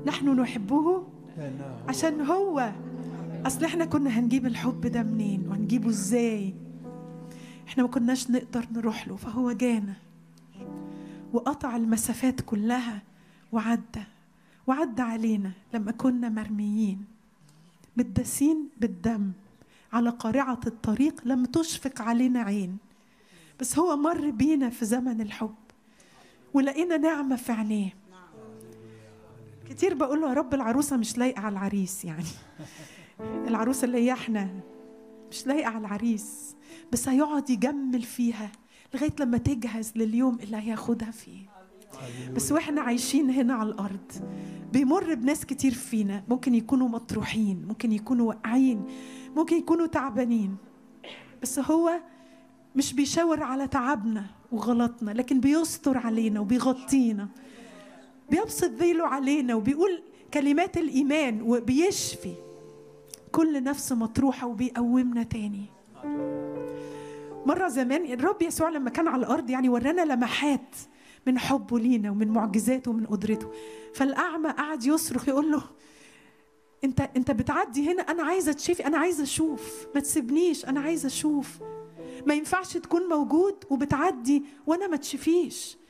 نحن نحبه عشان هو اصل احنا كنا هنجيب الحب ده منين وهنجيبه ازاي احنا ما كناش نقدر نروح له فهو جانا وقطع المسافات كلها وعدى وعدى علينا لما كنا مرميين متداسين بالدم على قارعة الطريق لم تشفق علينا عين بس هو مر بينا في زمن الحب ولقينا نعمة في عينيه كتير بقول له يا رب العروسة مش لايقة على العريس يعني العروسة اللي هي احنا مش لايقة على العريس بس هيقعد يجمل فيها لغاية لما تجهز لليوم اللي هياخدها فيه بس واحنا عايشين هنا على الأرض بيمر بناس كتير فينا ممكن يكونوا مطروحين ممكن يكونوا واقعين ممكن يكونوا تعبانين بس هو مش بيشاور على تعبنا وغلطنا لكن بيستر علينا وبيغطينا بيبسط ذيله علينا وبيقول كلمات الإيمان وبيشفي كل نفس مطروحة وبيقومنا تاني مرة زمان الرب يسوع لما كان على الأرض يعني ورانا لمحات من حبه لينا ومن معجزاته ومن قدرته فالأعمى قعد يصرخ يقول له انت انت بتعدي هنا انا عايزه تشوفي انا عايزه اشوف ما تسيبنيش انا عايزه اشوف ما ينفعش تكون موجود وبتعدي وانا ما تشوفيش